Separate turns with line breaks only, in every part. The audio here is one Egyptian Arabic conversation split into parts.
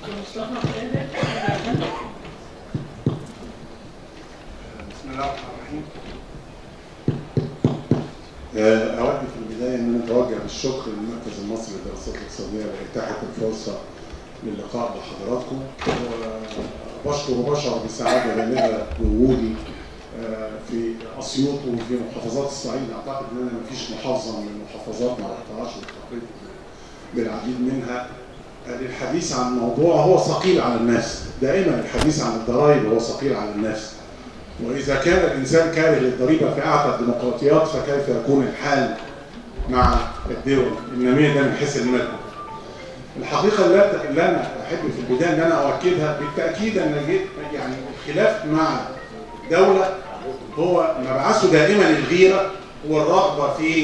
بسم الله الرحمن الرحيم آه، أود في البداية أن أنا أتوجه بالشكر للمركز المصري للدراسات الاقتصادية لإتاحة الفرصة للقاء بحضراتكم وبشكر وبشعر بسعادة بالغة بوجودي آه، في أسيوط وفي محافظات الصعيد أعتقد أن أنا مفيش محافظة من المحافظات ما رحتهاش والتقيت بالعديد منها آه، للحديث عن موضوع هو ثقيل على الناس دائما الحديث عن الضرائب هو ثقيل على الناس وإذا كان الإنسان كاره للضريبة في أعتى الديمقراطيات فكيف يكون الحال مع الدول النامية ده من حيث المادة الحقيقة اللي اللي أنا أحب في البداية أن أنا أؤكدها بالتأكيد أن جيت يعني الخلاف مع دولة هو مبعثه دائما الغيرة والرغبة في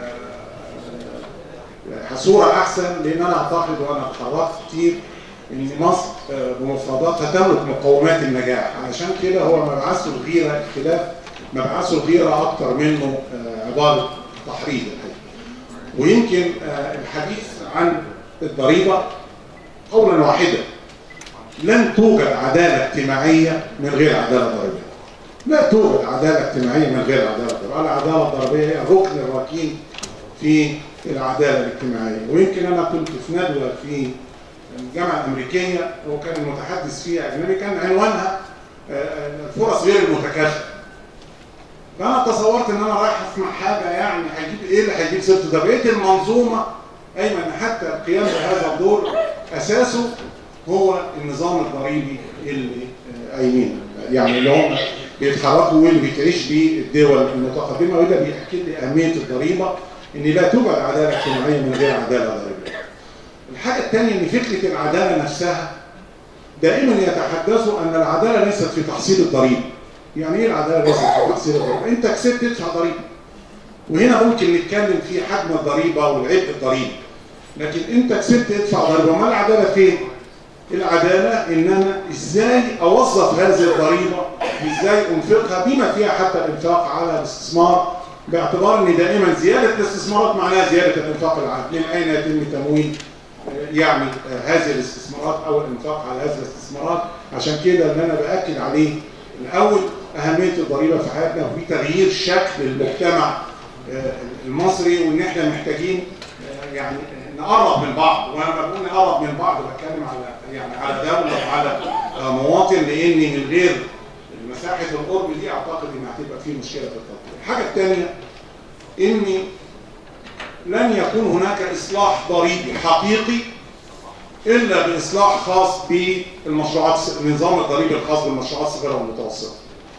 آه، صورة أحسن لأن أنا أعتقد وأنا اتحركت كتير ان مصر آه، بمفرداتها تملك مقومات النجاح علشان كده هو مبعثه الغيره اختلاف مبعثه الغيره اكتر منه آه، عباره تحريض الحقيقه ويمكن آه، الحديث عن الضريبه قولا واحدا لن توجد عداله اجتماعيه من غير عداله ضريبيه لا توجد عداله اجتماعيه من غير عداله ضريبيه العداله الضريبيه هي الركن الركين في العداله الاجتماعيه ويمكن انا كنت في ندوه في الجامعه الامريكيه وكان المتحدث فيها اجنبي كان عنوانها آه، الفرص غير المتكافئه. فانا تصورت ان انا رايح اسمع حاجه يعني هيجيب ايه اللي هيجيب سيرته ده بقيه المنظومه ايمن حتى القيام بهذا الدور اساسه هو النظام الضريبي اللي آه، قايمين يعني اللي هم بيتحركوا واللي بتعيش بيه الدول المتقدمه وده بيحكي لي اهميه الضريبه ان لا توجد عداله اجتماعيه من غير عداله ضريبيه. الحاجة الثانية ان فكرة العدالة نفسها دائما يتحدثوا ان العدالة ليست في تحصيل الضريبة. يعني ايه العدالة ليست في تحصيل الضريبة؟ انت كسبت تدفع ضريبة. وهنا ممكن نتكلم في حجم الضريبة والعبء الضريبي. لكن انت كسبت تدفع ضريبة، ما العدالة فين؟ العدالة ان انا ازاي اوظف هذه الضريبة، ازاي انفقها بما فيها حتى الانفاق على الاستثمار باعتبار ان دائما زيادة الاستثمارات معناها زيادة الانفاق العام، من اين يتم تمويل يعني هذه الاستثمارات او الانفاق على هذه الاستثمارات عشان كده اللي انا باكد عليه الاول اهميه الضريبه في حياتنا وفي تغيير شكل المجتمع المصري وان احنا محتاجين يعني نقرب من بعض وانا لما بقول نقرب من بعض بتكلم على يعني على دوله وعلى مواطن لان من غير مساحه القرب دي اعتقد ان هتبقى في مشكله في التطبيق. الحاجه الثانيه ان لن يكون هناك إصلاح ضريبي حقيقي إلا بإصلاح خاص بالمشروعات النظام الضريبي الخاص بالمشروعات الصغيرة والمتوسطة.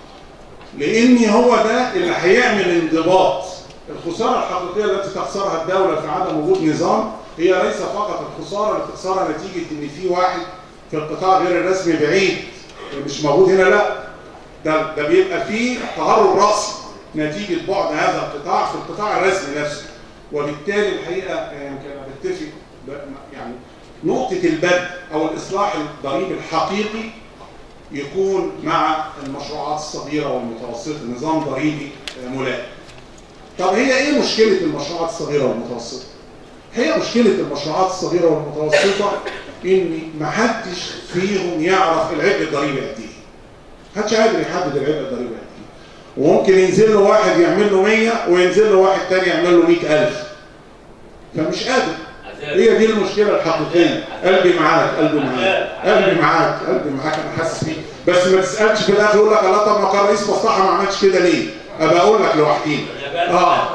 لأن هو ده اللي هيعمل انضباط الخسارة الحقيقية التي تخسرها الدولة في عدم وجود نظام هي ليس فقط الخسارة اللي تخسرها نتيجة إن في واحد في القطاع غير الرسمي بعيد مش موجود هنا لا ده ده بيبقى فيه تهرب رأسي نتيجة بعد هذا القطاع في القطاع الرسمي نفسه. وبالتالي الحقيقه يمكن انا بتفق يعني نقطه البدء او الاصلاح الضريبي الحقيقي يكون مع المشروعات الصغيره والمتوسطه نظام ضريبي ملائم. طب هي ايه مشكله المشروعات الصغيره والمتوسطه؟ هي مشكله المشروعات الصغيره والمتوسطه ان ما حدش فيهم يعرف العبء الضريبي قد ايه. محدش قادر يحدد العبء الضريبي قد ايه. وممكن ينزل له واحد يعمل له 100 وينزل له واحد تاني يعمل له 100000 فمش قادر هي دي المشكله الحقيقيه قلبي معاك قلبي معاك قلبي معاك قلبي معاك انا حاسس بيك بس ما تسالش في الاخر يقول لك الله طب ما كان رئيس مصلحه ما عملش كده ليه؟ ابقى اقول لك لوحدي اه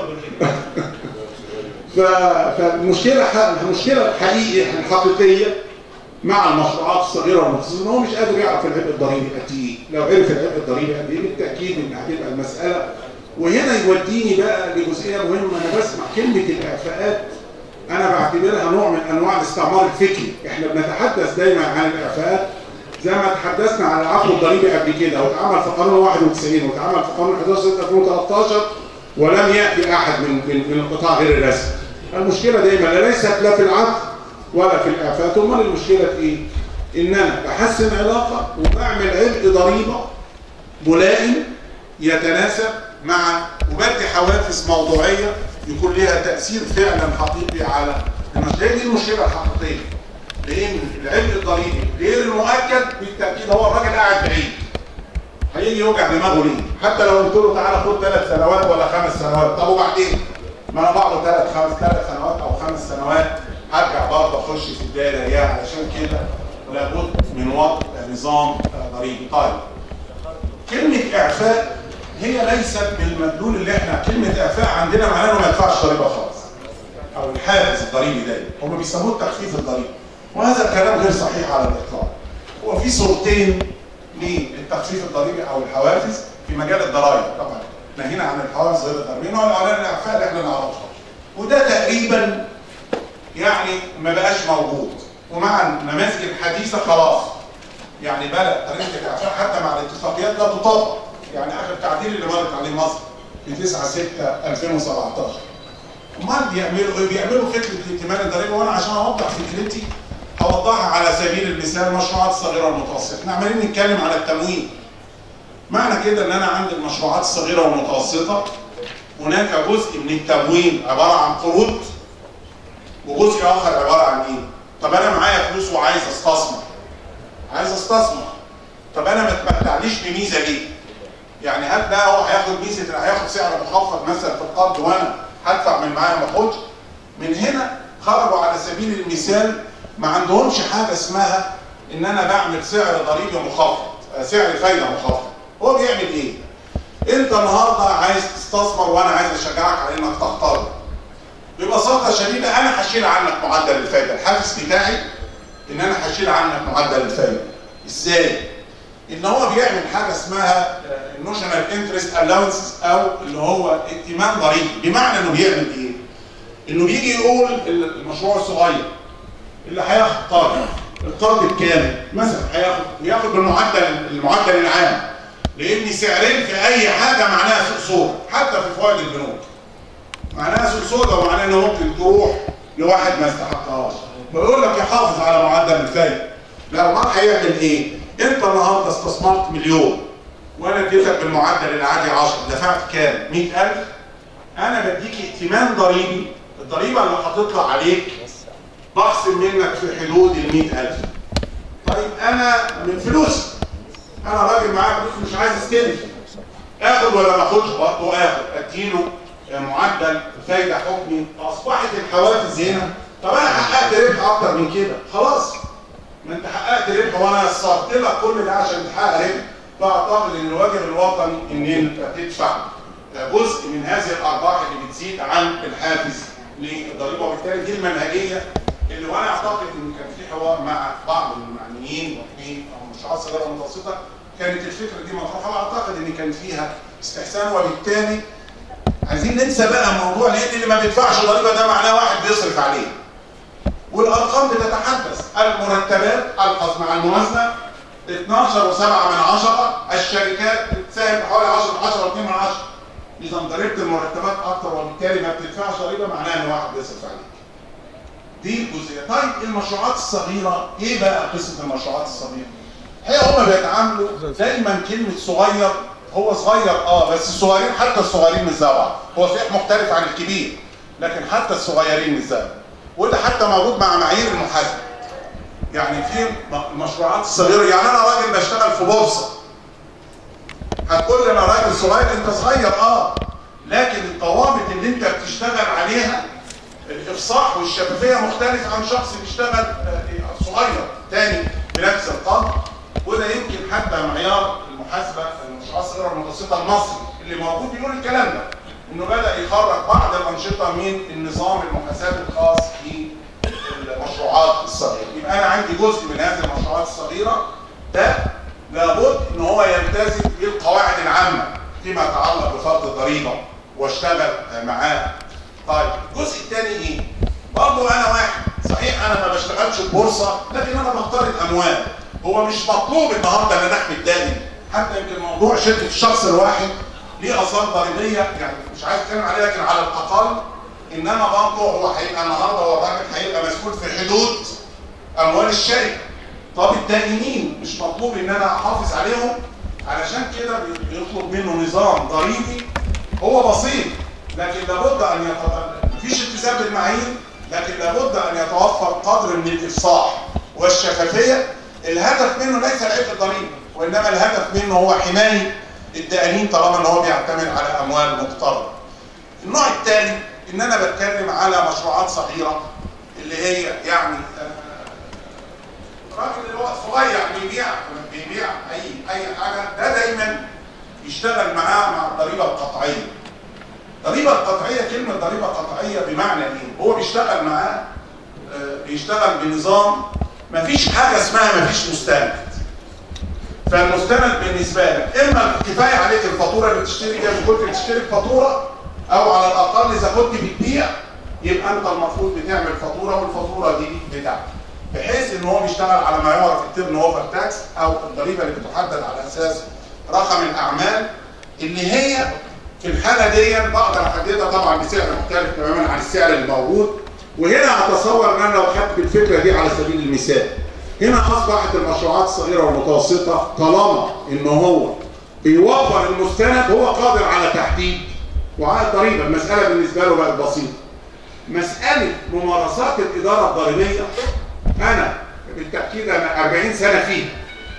فالمشكله المشكله الحقيقيه الحقيقيه مع المشروعات الصغيره والمتوسطه ان هو مش قادر يعرف العبء الضريبي قد ايه لو عرف العبء الضريبي قد ايه بالتاكيد ان هتبقى المساله وهنا يوديني بقى لجزئيه مهمه انا بسمع كلمه الاعفاءات انا بعتبرها نوع من انواع الاستعمار الفكري احنا بنتحدث دايما عن الاعفاءات زي ما تحدثنا عن العفو الضريبي قبل كده واتعمل في قانون 91 واتعمل في قانون 11 6 2013 ولم ياتي احد من من, من القطاع غير الرسمي المشكله دايما ليست لا في العفو ولا في الاعفاءات امال المشكله في ايه ان انا بحسن علاقه وبعمل عبء ضريبه ملائم يتناسب مع وبدي حوافز موضوعيه يكون لها تاثير فعلا حقيقي على المشكله دي المشكله الحقيقيه لان العبء الضريبي غير المؤكد بالتاكيد هو الراجل قاعد بعيد هيجي يوجع دماغه ليه؟ حتى لو قلت له تعالى خد ثلاث سنوات ولا خمس سنوات طب وبعدين؟ ما انا بقعد ثلاث خمس ثلاث سنوات او خمس سنوات هرجع برضه اخش في الدايره هي علشان كده لابد من وضع نظام ضريبي طيب كلمه اعفاء هي ليست بالمدلول اللي احنا كلمه اعفاء عندنا معناه انه ما يدفعش ضريبه خالص او الحافز الضريبي دايما هم بيسموه التخفيف الضريبي وهذا الكلام غير صحيح على الاطلاق هو في صورتين للتخفيف الضريبي او الحوافز في مجال الضرائب طبعا نهينا عن الحوافز غير الضريبيه نوع الاعلان الاعفاء اللي احنا نعرفها وده تقريبا يعني ما بقاش موجود ومع النماذج الحديثه خلاص يعني بدا طريقه الاعفاء حتى مع الاتفاقيات لا تطبق يعني اخر تعديل اللي مرت عليه مصر في 9 6 2017 امال بيعملوا ايه؟ بيعملوا فكره الائتمان الضريبي وانا عشان اوضح فكرتي اوضحها على سبيل المثال المشروعات الصغيره والمتوسطه، احنا عمالين نتكلم على التموين. معنى كده ان انا عندي المشروعات الصغيره والمتوسطه هناك جزء من التموين عباره عن قروض وجزء اخر عباره عن ايه؟ طب انا معايا فلوس وعايز استثمر. عايز استثمر. طب انا ما تمتعنيش بميزه ليه؟ يعني هل ده هو هياخد ميزه هياخد سعر مخفض مثلا في القرض وانا هدفع من معايا ما اخدش؟ من هنا خرجوا على سبيل المثال ما عندهمش حاجه اسمها ان انا بعمل سعر ضريبي مخفض سعر فايده مخفض هو بيعمل ايه انت النهارده عايز تستثمر وانا عايز اشجعك على انك تقترض ببساطه شديده انا هشيل عنك معدل الفايده الحافز بتاعي ان انا هشيل عنك معدل الفايده ازاي ان هو بيعمل حاجه اسمها النوشنال انترست الاونسز او اللي هو ائتمان ضريبي بمعنى انه بيعمل ايه انه بيجي يقول المشروع الصغير اللي هياخد قرض القرض بكام؟ مثلا هياخد ياخد بالمعدل المعدل العام لان سعرين في اي حاجه معناها سوق سودا حتى في فوائد البنوك معناها سوق سودا ومعناها انه ممكن تروح لواحد ما يستحقهاش بيقول لك يحافظ على معدل الفايده لا امال هيعمل ايه؟ انت النهارده استثمرت مليون وانا اديتك بالمعدل العادي 10 دفعت كام؟ 100000 انا بديك ائتمان ضريبي الضريبه اللي هتطلع عليك بخصم منك في حدود ال 100000 طيب انا من فلوسي انا راجل معايا فلوس مش عايز استلف اخد ولا ما اخدش برضه اخد اديله معدل فايده حكمي اصبحت الحوافز هنا طب انا حققت ربح اكتر من كده خلاص ما انت حققت ربح وانا صرفت لك كل ده عشان تحقق ربح فاعتقد ان الواجب الوطني ان انت تدفع جزء من هذه الارباح اللي بتزيد عن الحافز للضريبه وبالتالي دي المنهجيه اللي وانا اعتقد ان كان في حوار مع بعض المعنيين في المشروعات الصغيره والمتوسطه كانت الفكره دي مطروحه واعتقد ان كان فيها استحسان وبالتالي عايزين ننسى بقى موضوع لان اللي ما بيدفعش ضريبه ده معناه واحد بيصرف عليه. والارقام بتتحدث المرتبات الحظ مع الموازنه 12 و7 من عشرة الشركات بتساهم بحوالي 10 10 و2 من عشرة اذا ضريبه المرتبات اكتر وبالتالي ما بتدفعش ضريبه معناها ان واحد بيصرف عليك. دي الجزئيه، طيب المشروعات الصغيره ايه بقى قصه المشروعات الصغيره؟ هي هم بيتعاملوا دايما كلمه صغير هو صغير اه بس الصغيرين حتى الصغيرين مش زي بعض، هو صحيح مختلف عن الكبير لكن حتى الصغيرين مش زي وده حتى موجود مع معايير المحاسبه. يعني في المشروعات الصغيره يعني انا راجل بشتغل في بورصه هتقول لي انا راجل صغير انت صغير اه لكن الضوابط اللي انت بتشتغل عليها الافصاح والشفافيه مختلف عن شخص بيشتغل صغير تاني بنفس القدر وده يمكن حتى معيار المحاسبه المشروعات الصغيره المتوسطه المصري اللي موجود بيقول الكلام ده انه بدا يخرج بعض الانشطه من النظام المحاسبي الخاص بالمشروعات الصغيره يبقى انا عندي جزء من هذه المشروعات الصغيره ده لابد ان هو يلتزم بالقواعد العامه فيما يتعلق بفرض الضريبه واشتغل معاه طيب الجزء الثاني ايه؟ برضه انا واحد صحيح انا ما بشتغلش في بورصه لكن انا بقترض اموال هو مش مطلوب النهارده ان انا احمي الدائن حتى يمكن موضوع شركه الشخص الواحد ليه اثار ضريبيه يعني مش عايز اتكلم عليها لكن على الاقل ان انا برضه هو هيبقى النهارده هو الراجل هيبقى مسؤول في حدود اموال الشركه طب الدائنين مش مطلوب ان انا احافظ عليهم علشان كده بيطلب منه نظام ضريبي هو بسيط لكن لابد ان يتطلب مفيش التزام بالمعايير لكن لابد ان يتوفر قدر من الافصاح والشفافيه الهدف منه ليس العبء الضريبي وانما الهدف منه هو حمايه الدائنين طالما ان هو بيعتمد على اموال مقترضه. النوع الثاني ان انا بتكلم على مشروعات صغيره اللي هي يعني الراجل اللي هو صغير بيبيع بيبيع اي اي حاجه ده دايما يشتغل معاه مع الضريبه القطعيه. الضريبه القطعيه كلمه ضريبه قطعيه بمعنى ايه؟ هو بيشتغل معاه بيشتغل بنظام مفيش حاجه اسمها مفيش مستند. فالمستند بالنسبه لك اما كفايه عليك الفاتوره اللي بتشتري بيها كنت بتشتري بفاتوره او على الاقل اذا كنت بتبيع يبقى انت المفروض بتعمل فاتوره والفاتوره دي بتاعتك. بحيث ان هو بيشتغل على ما يعرف التيرن اوفر تاكس او الضريبه اللي بتحدد على اساس رقم الاعمال اللي هي في الحاله دي بقدر احددها طبعا بسعر مختلف تماما عن السعر الموجود وهنا اتصور ان انا لو خدت بالفكره دي على سبيل المثال هنا اصبحت المشروعات الصغيره والمتوسطه طالما ان هو بيوفر المستند هو قادر على تحديد وعلى الضريبه المساله بالنسبه له بقت بسيطه مساله ممارسات الاداره الضريبيه انا بالتاكيد انا 40 سنه فيها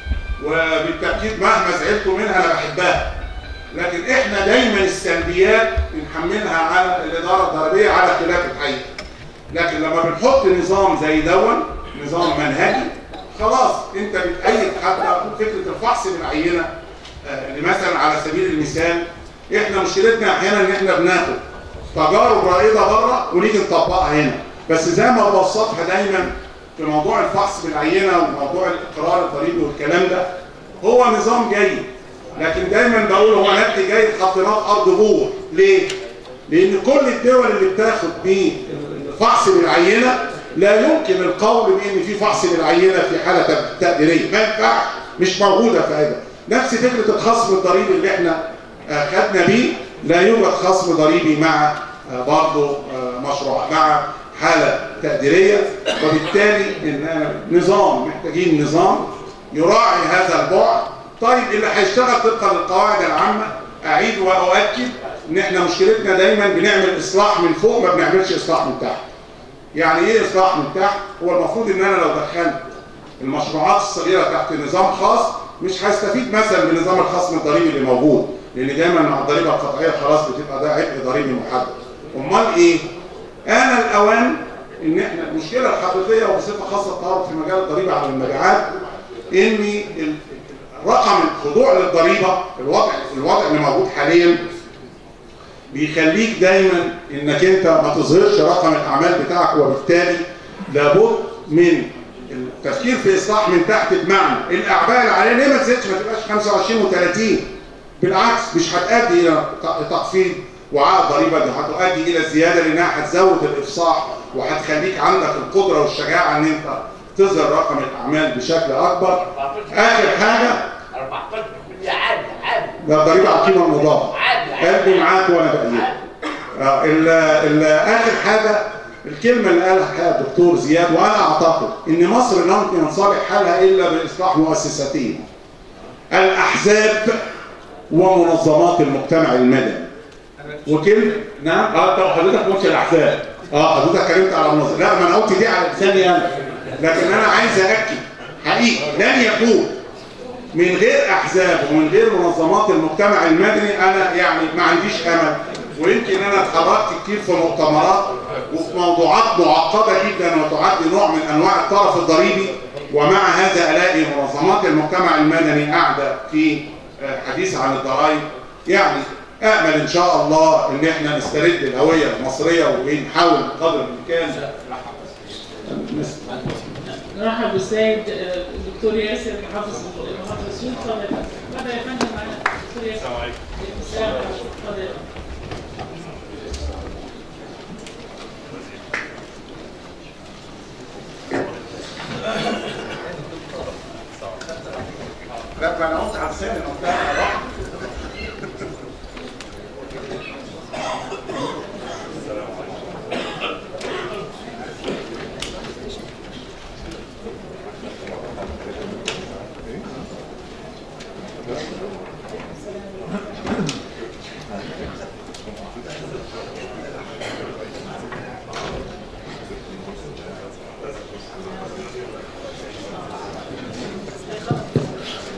وبالتاكيد مهما زعلت منها انا بحبها لكن احنا دايما السلبيات بنحملها على الاداره الضريبيه على خلاف الحقيقه لكن لما بنحط نظام زي دون نظام منهجي خلاص انت بتأيد حتى فكره الفحص بالعينه اللي مثلا على سبيل المثال احنا مشكلتنا احيانا ان احنا بناخد تجارب رائده بره ونيجي نطبقها هنا بس زي ما ببسطها دايما في موضوع الفحص بالعينه وموضوع الاقرار الضريبي والكلام ده هو نظام جيد لكن دايما بقول هو نبت جيد حطيناه في ارض بور ليه؟ لان كل الدول اللي بتاخد بالفحص بالعينه لا يمكن القول بان في فحص بالعينه في حاله تقديريه ما ينفعش مش موجوده فائده نفس فكره الخصم الضريبي اللي احنا خدنا بيه لا يوجد خصم ضريبي مع برضه مشروع مع حاله تقديريه وبالتالي ان نظام محتاجين نظام يراعي هذا البعد طيب اللي هيشتغل طبقا للقواعد العامه اعيد واؤكد ان احنا مشكلتنا دايما بنعمل اصلاح من فوق ما بنعملش اصلاح من تحت يعني ايه اصلاح من تحت هو المفروض ان انا لو دخلت المشروعات الصغيره تحت نظام خاص مش هستفيد مثلا بنظام الخصم الضريبي اللي موجود لان دايما مع الضريبه القطعيه خلاص بتبقى ده عبء ضريبي محدد امال ايه انا الاوان ان احنا المشكله الحقيقيه وبصفه خاصه التعرض في مجال الضريبه على المبيعات ان رقم الخضوع للضريبه الوضع الوضع اللي موجود حاليا بيخليك دايما انك انت ما تظهرش رقم الاعمال بتاعك وبالتالي لابد من التفكير في اصلاح من تحت بمعنى الاعباء اللي علينا ليه ما تزيدش ما تبقاش 25 و30 بالعكس مش هتؤدي الى تخفيض وعاء الضريبه دي هتؤدي الى الزياده لانها هتزود الافصاح وهتخليك عندك القدره والشجاعه ان انت تظهر رقم الاعمال بشكل اكبر اخر حاجه
14 عادي عادي
ده ضريبه على القيمه المضافه قلبي معاك وانا بأيدك آه اخر حاجه الكلمه اللي قالها الدكتور زياد وانا اعتقد ان مصر لا يمكن ينصلح حالها الا باصلاح مؤسساتين الاحزاب ومنظمات المجتمع المدني وكلمه نعم اه طب حضرتك ما قلتش الاحزاب اه حضرتك اتكلمت على منظمه لا ما انا قلت دي على لساني انا لكن انا عايز ااكد حقيقي لن يكون من غير احزاب ومن غير منظمات المجتمع المدني انا يعني ما عنديش امل ويمكن انا اتحركت كتير في مؤتمرات وفي موضوعات معقده جدا وتعد نوع من انواع الطرف الضريبي ومع هذا الاقي منظمات المجتمع المدني قاعده في حديث عن الضرائب يعني امل ان شاء الله ان احنا نسترد الهويه المصريه ونحاول بقدر الامكان
نرحب بالسيد الدكتور ياسر محافظ محافظ السوق اتفضل اتفضل يا فندم معانا الدكتور ياسر السلام عليكم اتفضل
لا ما انا قلت على لساني انا قلتها على بعض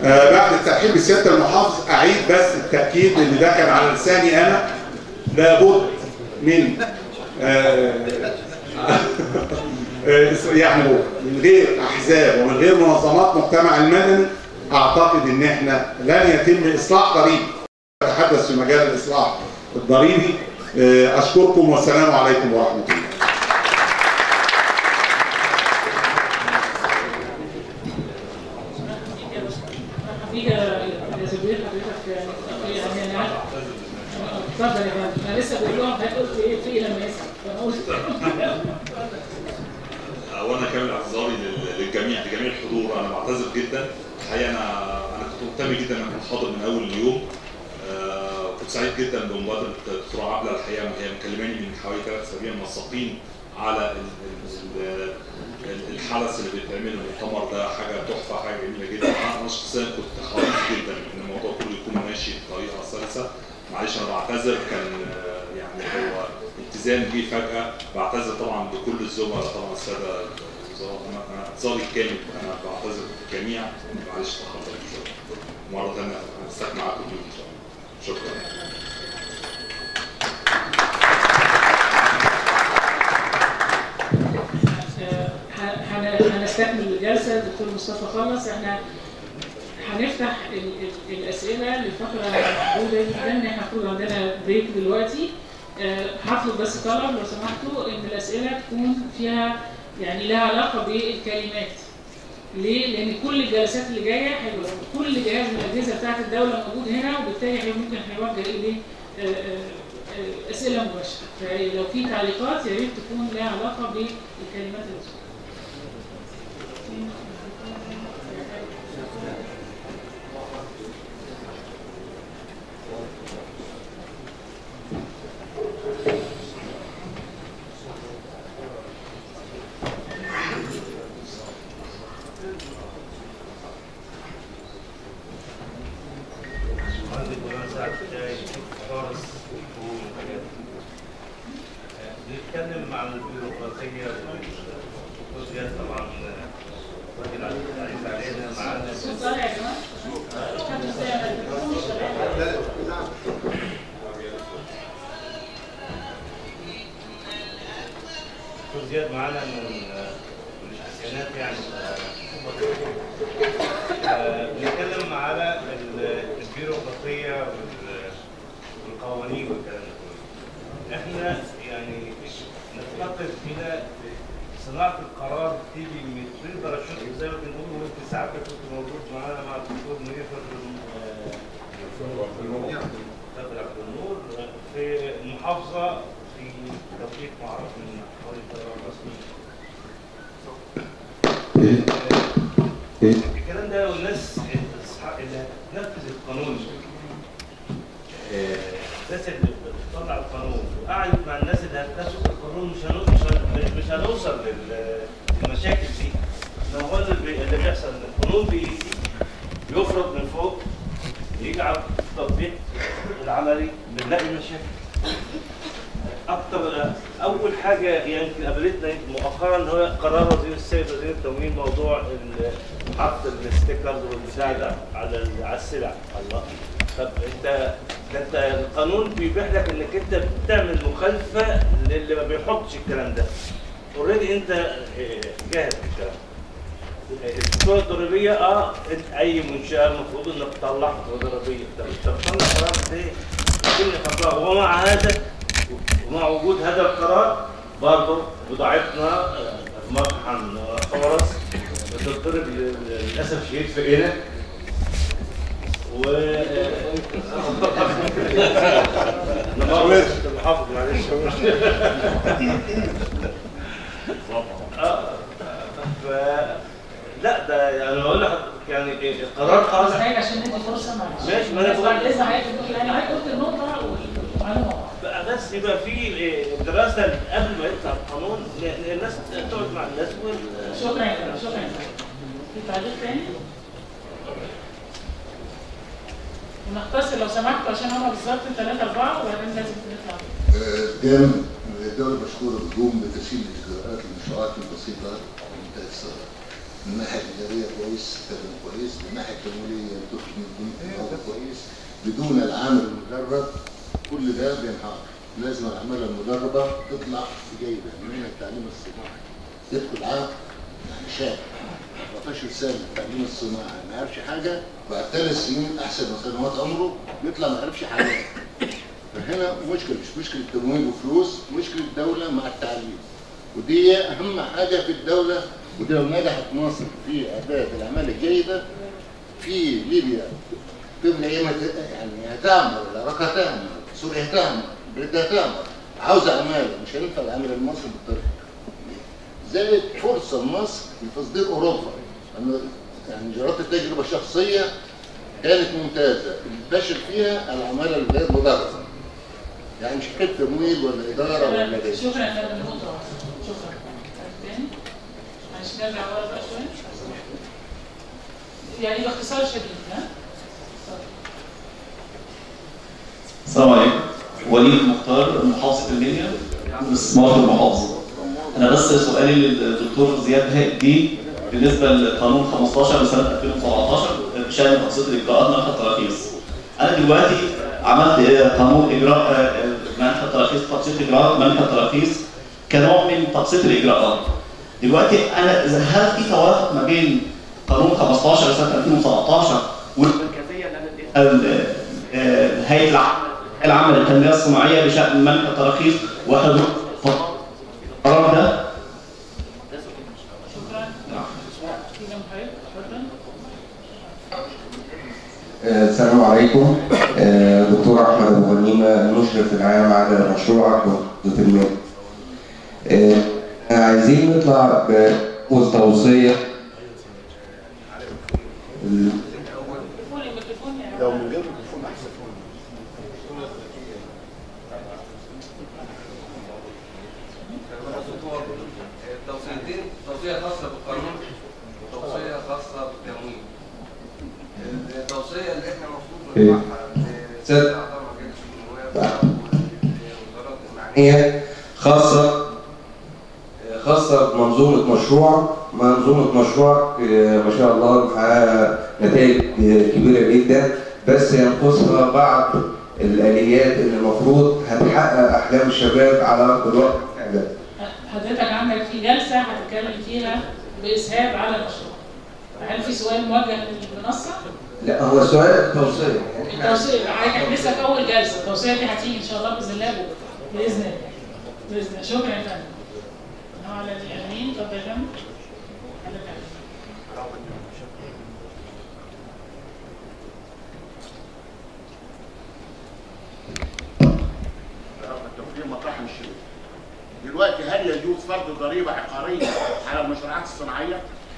آه، بعد الترحيب بسياده المحافظ اعيد بس التاكيد اللي ده كان على لساني انا لابد من آه، آه، يعني من غير احزاب ومن غير منظمات مجتمع المدني اعتقد ان احنا لن يتم اصلاح ضريبي اتحدث في مجال الاصلاح الضريبي آه، اشكركم والسلام عليكم ورحمه الله
حقيقة يا زبير حضرتك يعني يعني انا عارف- اتفضل يا فندم انا لسه بقول لهم هتقول في ايه في إيه لما يسال فانا قلت
اولا كامل اعتذاري لل- للجميع لجميع الحضور انا بعتذر جدا الحقيقه انا انا كنت مهتم جدا ان اكون حاضر من اول اليوم آه، كنت سعيد جدا بمبادره دكتوره عبله الحقيقه هي مكلماني من حوالي ثلاث اسابيع منسقين على ال- ال- ال- الحدث اللي بيتعمل المؤتمر ده حاجه تحفه حاجه جميله جدا انا شخصيا كنت حريص جدا ان الموضوع كله يكون ماشي بطريقه سلسه معلش انا بعتذر كان آه، يعني هو التزام جه فجاه بعتذر طبعا لكل الزملاء طبعا الساده الوزراء انا انا اعتذاري كامل انا بعتذر للجميع معلش تاخرت شويه مره ثانيه هستكمل معاكم اليوم ان شاء الله شكرا
هن- هنستكمل الجلسه الدكتور مصطفى خلص احنا هنفتح ال- ال- الاسئله لفتره محدوده جدا احنا المفروض عندنا بريك دلوقتي آه، هطلب بس طلب لو سمحتوا ان الاسئله تكون فيها يعني لها علاقه بالكلمات ليه؟ لان كل الجلسات اللي جايه حلوه كل جهاز من الاجهزه بتاعت الدوله موجود هنا وبالتالي هي ممكن هيوجه اليه آه، آه، آه، اسئله مباشره فلو في تعليقات يا ريت تكون لها علاقه بالكلمات اللي بتقول.
عندي كمان ساعة شاي فارس وحاجات نتكلم عن البيروقراطية والجزئيات طبعا راجل عزيز علينا معانا
الصوت طالع يا جماعه؟ حد يسمع الميكروفون مش شغال؟
دكتور زياد معانا من من الحسينات يعني آه، بنتكلم على ال- البيروقراطية وال- والقوانين والكلام ده كله. احنا يعني نفتقد الى صناعة القرار تيجي من من باراشوت زي ما بنقول وانت ساعات كنت موجود معانا مع الدكتور منير آه، بدر عبد النور في محافظة في توقيت معروف من حوالي ثلاث سنين. الكلام ده والناس الأصحاب اللي هتنفذ القانون آه، الناس اللي بتطلع القانون وقعدت مع الناس اللي هتنفذ القانون مش هنو- مش هن- مش هنوصل لل- للمشاكل دي. ما هو اللي بي- اللي بيحصل إن القانون بي- بيفرض من فوق يجي على التطبيق العملي بنلاقي مشاكل. اكتر اول حاجه يمكن قابلتنا مؤخرا اللي هو قرار وزير السيد وزير التموين موضوع ال- حط الستيكرز والبتاع ده على ال- على السلع الله طب انت ده انت القانون بيبيح لك انك انت بتعمل مخالفه للي ما بيحطش الكلام ده اوريدي انت اه، جاهز بالكلام الفاتوره الضريبيه اه انت اي منشاه المفروض انك تطلع فاتوره ضريبيه طب انت بتطلع قرار ليه؟ كل خطوه ومع هذا ومع وجود هذا القرار برضه بضاعتنا آه، في مطحن آه، خورس بتضرب لل- للاسف الشديد في ايدك و معلش المحافظ معلش اه ف لا ده يعني بقول لحضرتك يعني إيه، القرار خلاص
مستحيل عشان ندي فرصه معلش
ماشي، ما أنا بقول-
بعد اذن حضرتك تقول يعني حضرتك قلت النقطه والمعلومه واحدة.
بقى بس يبقى في إيه، دراسه قبل ما يطلع القانون ل- الناس تقعد مع الناس وال-
شكرا يا فندم شكرا يا فندم. في تعليق تاني؟ ونختصر لو سمحتوا عشان هما بالظبط ثلاثة أربعة وبعدين لازم نطلع.
دائما الدولة مشكورة بتقوم بتسهيل الإجراءات للمشروعات البسيطة ومنتهى الصغر. من الناحيه الاداريه كويس تخدم كويس من الناحيه التمويليه تخدم بدون كويس بدون العامل المدرب كل ده بينهار لازم العماله المدربه تطلع جيده من التعليم الصناعي يدخل عام يعني شاب 14 سنه التعليم الصناعي ما يعرفش حاجه بعد ثلاث سنين احسن من سنوات عمره يطلع ما يعرفش حاجه فهنا مشكله مش مشكله تمويل وفلوس مشكله دوله مع التعليم ودي اهم حاجه في الدوله ودي لو نجحت مصر في اداء الاعمال الجيده في ليبيا تبقى ايه ما ت- يعني هتعمل العراق هتعمل سوريا هتعمل بلاد هتعمل عاوزه عماله مش هينفع العمل المصري بالطريقه دي. زائد فرصه لمصر لتصدير اوروبا أنا يعني جربت تجربه شخصيه كانت ممتازه الفشل فيها العماله الغير مدربه يعني مش حكايه تمويل ولا اداره ولا
شكرا
جيش
شكرا يا فندم نقطة واحدة. شكرا تاني معلش نرجع ورا بقى شوية يعني باختصار شديد ها اتفضل.
السلام عليكم وليد مختار محافظة المنيا استثمار المحافظة أنا بس سؤالي للدكتور زياد هادي بالنسبة لقانون 15 لسنة 2017 بشأن تقسيط الإجراءات منح التراخيص أنا دلوقتي عملت قانون إجراء منح التراخيص تقسيط إجراءات منح التراخيص كنوع من تقسيط الإجراءات دلوقتي أنا إذا هل في توافق ما بين قانون 15 لسنة 2017 والمركزية اللي أنا اديتها ال- هيئه العمل العمل للتنميه الصناعيه بشان منح التراخيص وحضور القرار ده
شكرا في جنب حضرتك اتفضل
السلام عليكم آه، دكتور احمد ابو غنيمه المشرف العام على مشروع وحده المال آه، عايزين نطلع بتوصيه
فول الميكروفون يا
لو من غير ميكروفون احسن
التوصيتين توصية خاصة بالقانون وتوصية خاصة بالتمويل. التوصية اللي احنا المفروض
إيه.
نطلعها
ست.
لأعضاء مجالس النواب والوزارات المعنية
هي خاصه خاصه بمنظومه مشروع منظومه مشروع آه، ما شاء الله محققه نتائج آه، كبيره جدا بس ينقصها بعض الاليات اللي المفروض هتحقق احلام الشباب على ارض الواقع فعلا
حضرتك عندك في جلسة هتتكلم فيها بإسهاب على المشروع هل في سؤال موجه للمنصة؟
لا هو السؤال توصيه يعني إحنا-
التوصية حضرتك لسه في أول جلسة التوصية دي هتيجي إن شاء الله بإذن الله بكرة بإذن الله بإذن الله شكرا يا فندم هو على اليمين اتفضل يا فندم على اليمين.
توفير مطاحن الشركه. دلوقتي هل يجوز فرض ضريبه عقاريه على المشروعات الصناعيه؟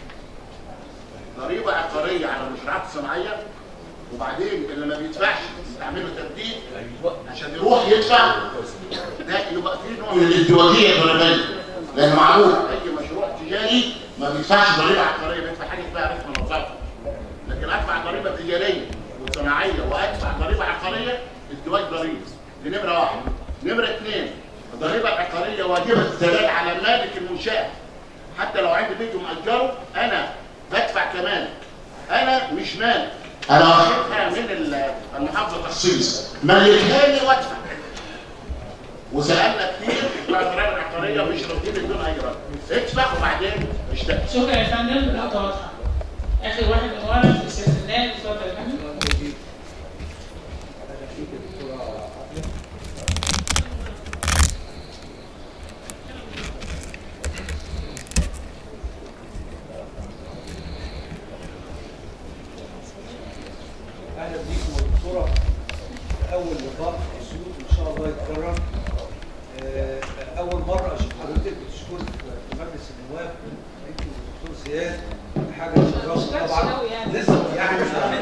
ضريبه عقاريه على المشروعات الصناعيه وبعدين اللي ما بيدفعش تعمله تبديد عشان يروح يدفع ده يبقى فيه نوع من الازدواجيه الضريبيه لان معروف اي مشروع تجاري ما بيدفعش ضريبه عقاريه بيدفع حاجه اسمها رسم نظافه لكن ادفع ضريبه تجاريه وصناعيه وادفع ضريبه عقاريه ازدواج ضريبي دي نمره واحد نمره اثنين الضريبه العقاريه واجبه السداد على مالك المنشاه حتى لو عندي بيت ومأجره انا بدفع كمان انا مش مالك انا واخدها من ال- المحافظه تخصيص ملكها لي وادفع وسالنا كتير بتوع الضرائب العقاريه مش راضيين بدون اي رد ادفع وبعدين اشتغل
شكرا يا فندم نقطة واضحة آخر واحد من ورا في سيادة النائب اتفضل يا فندم
اهلا بيكم دكتوره اول لقاء في اسيوط ان شاء الله يتكرر آه، اول مره اشوف حضرتك بتشكر في مجلس النواب انت والدكتور زياد حاجه شرفنا طبعا لسه يعني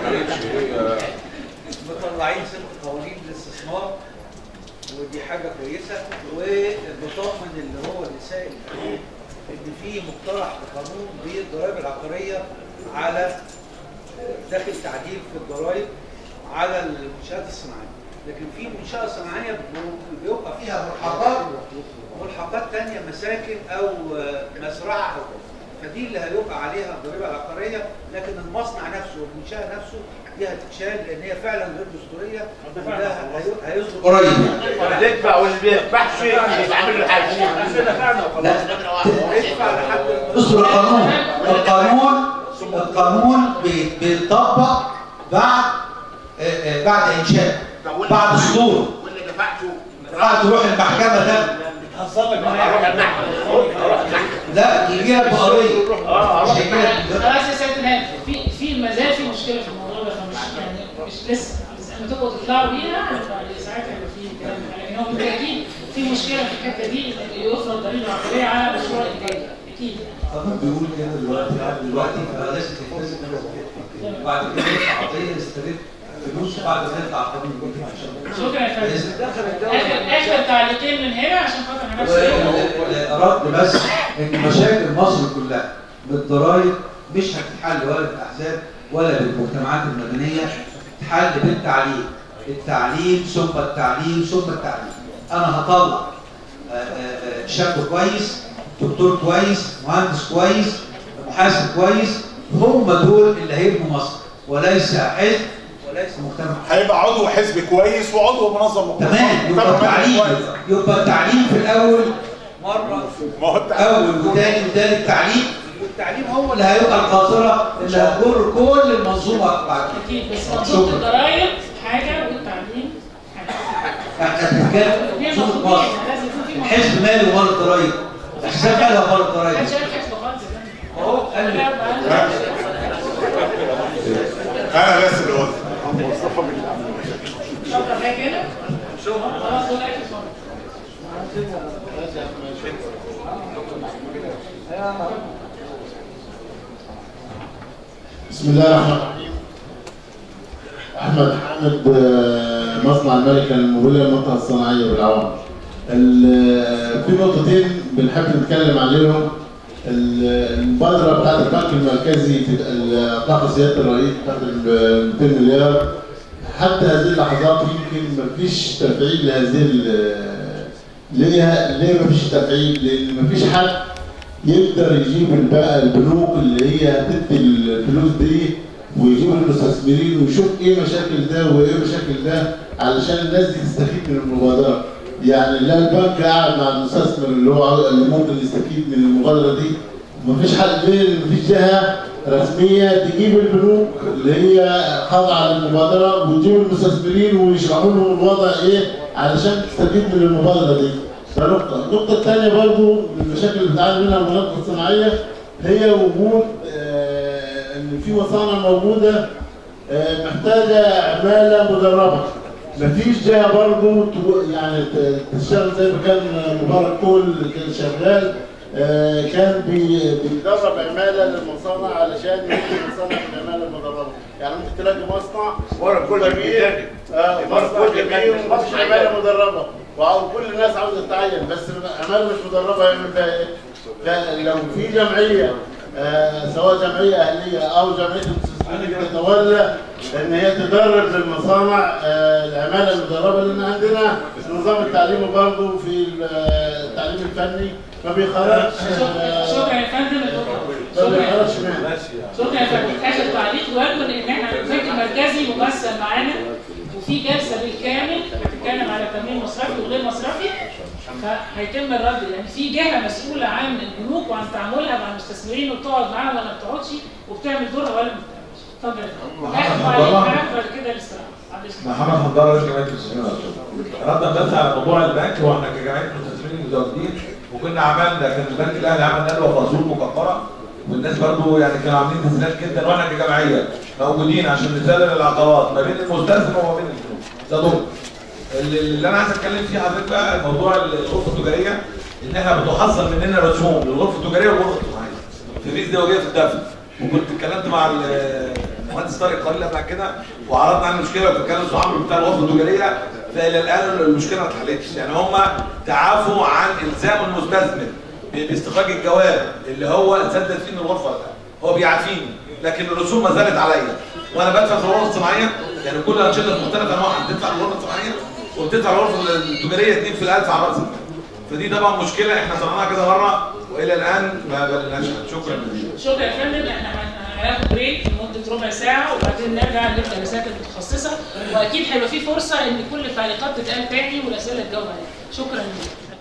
مطلعين ست قوانين للاستثمار ودي حاجه كويسه وبطمن اللي هو اللي سائل عليه ان في مقترح بقانون بالضرائب العقاريه على داخل تعديل في الضرائب على المنشآت الصناعية لكن في منشأة صناعية بيبقى فيها ملحقات ملحقات تانية مساكن أو مزرعة أو فدي اللي هيقع عليها الضريبه العقاريه لكن المصنع نفسه والمنشاه نفسه دي هتتشال لان هي فعلا غير دستوريه وده هي- هيصدر
قريب.
بيدفع واللي بيدفعش يتعمل له حاجه
احنا دفعنا وخلاص ادفع لحد
بصوا القانون القانون القانون بي- بيطبق بعد آه، آه، بعد انشاء بعد صدور
واللي دفعته
بعد تروح المحكمه ده
بتهزر لك
لا يجي لك بقضيه مش هيجي لك
خلاص يا سيد الهام في في ما زال في مشكله في الموضوع ده فمش يعني مش لسه بس لما تبقوا تطلعوا بيها هيبقى ساعتها هيبقى في كلام لكن هو بالتاكيد في مشكله في الحته دي ان يفرض ضريبه عقاريه على مشروع انتاجي اكيد
القانون بيقول كده دلوقتي دلوقتي فلازم تلتزم بالقانون. بعد كده يدفع قضيه يسترد فلوسه بعد ما يطلع القانون يكون في عشان
شكرا يا فندم اخر اخر تعليقين من هنا عشان خاطر هنفس
أردت بس إن مشاكل مصر كلها بالضرائب مش هتتحل ولا بالأحزاب ولا بالمجتمعات المدنية تتحل بالتعليم التعليم ثم التعليم ثم التعليم أنا هطلع آه، آه، آه، شاب كويس دكتور كويس مهندس كويس محاسب كويس هم دول اللي هيبنوا مصر وليس حزب وليس مجتمع
هيبقى عضو حزب كويس وعضو منظم مجتمع
تمام يبقى التعليم يبقى التعليم في الأول
مره
ما هو
اول وتاني وتالت التعليم
والتعليم هو
اللي هيبقى القاصره اللي هتجر كل المنظومه بعد
اكيد بس منظومه الضرايب حاجه والتعليم
احنا بنتكلم
الاثنين
منظومه
مفروضين
مصر
لازم يكون في
الحزب ماله ومال الضرايب الحساب ماله ومال الضرايب
محدش قال حزب خالص يا فندم.
اهو قال لي
انا بس اللي قلت
شكرا لك هنا شكرا خلاص دول اخر صوت.
بسم الله الرحمن الرحيم احمد حامد آه، مصنع الملكه الموبيليه المنطقه الصناعيه بالعوام ال- في نقطتين بنحب نتكلم عليهم ال- المبادره بتاعت البنك المركزي في ال- اطلاق سياده الرئيس بتاعت ال 200 مليار حتى هذه اللحظات يمكن ما فيش تفعيل لهذه ال- ليه ليه ما فيش تفعيل؟ لان ما فيش حد يقدر يجيب بقى البنوك اللي هي هتدي الفلوس دي ويجيب المستثمرين ويشوف ايه مشاكل ده وايه مشاكل ده علشان الناس دي تستفيد من المبادره. يعني لا البنك قاعد مع المستثمر اللي هو اللي ممكن يستفيد من المبادره دي مفيش حد غير مفيش جهه رسميه تجيب البنوك اللي هي خاضعه للمبادره وتجيب المستثمرين ويشرحوا لهم الوضع ايه علشان تستفيد من المبادره دي. ده نقطة، النقطة الثانية برضو من المشاكل اللي بتعاني منها المناطق الصناعية هي وجود آه، إن في مصانع موجودة آه، محتاجة عمالة مدربة. مفيش جهة برضو تو- يعني ت- تشتغل زي ما كان مبارك كول كان شغال آه، كان بي- بيدرب عمالة للمصانع علشان يدي المصانع العمالة المدربة. يعني ممكن تلاقي مصنع
ورا كل
كبير آه، مصنع كبير ومفيش عمالة مدربة وكل الناس عاوزة تتعين بس عمالة مش مدربة يعمل فيها ايه؟ فلو في جمعية آه، سواء جمعية أهلية أو جمعية المستثمرين تتولى إن هي تدرب للمصانع آه، العمالة المدربة لأن عندنا النظام التعليمي برضه في التعليم الفني ما بيخرجش آه،
شكرا يا فندم
ما
شكرا
بيخرجش منها
شكرا يا فندم اخر تعليق ويكون ان احنا البنك المركزي ممثل معانا وفي جلسه بالكامل هتتكلم على تمويل مصرفي وغير مصرفي فهيتم الرد يعني في جهه مسؤوله عن البنوك وعن تعاملها مع المستثمرين وبتقعد معاهم ولا ما بتقعدش وبتعمل دورها ولا ما بتعملش اتفضل يا فندم. اخر تعليق هناخد بعد كده الاستراحه معلش.
محمد حضار رئيس جمعيه المستثمرين ردا بس على موضوع البنك هو احنا كجمعيه المستثمرين المزودين وكنا عملنا كان البنك الاهلي عمل ندوه فاصول مكبره والناس برضو يعني كانوا عاملين تسهيلات جدا واحنا كجمعيه موجودين عشان نسلل العقارات ما بين المستثمر وما بين البنوك ده دور اللي اللي انا عايز اتكلم فيه حضرتك بقى موضوع الغرفه التجاريه ان احنا بتحصل مننا رسوم للغرفه التجاريه والغرفه الصناعيه في فيز دوليه في الدفع وكنت اتكلمت مع المهندس طارق قليل قبل كده وعرضنا عن المشكله وكان كان اسمه عمرو بتاع الغرفه التجاريه فالى الان المشكله ما اتحلتش يعني هم تعافوا عن الزام المستثمر ب- باستخراج الجواب اللي هو سدد فيه من الغرفه ده هو بيعافيني لكن الرسوم ما زالت عليا وانا بدفع في الغرفه الصناعيه يعني كل الانشطه المختلفه انواعها بتدفع في الغرفه الصناعيه وبتدفع الغرفه التجاريه 2 في الالف على راس المال. فدي طبعا مشكله احنا صنعناها كذا مره والى الان ما بلغناش شكرا جزيلا
شكرا يا فندم احنا هن- هناخد بريك لمده ربع ساعه وبعدين نرجع نبدا الرسائل المتخصصه واكيد هيبقى في فرصه ان كل التعليقات تتقال تاني والاسئله تجاوب عليها شكرا ليك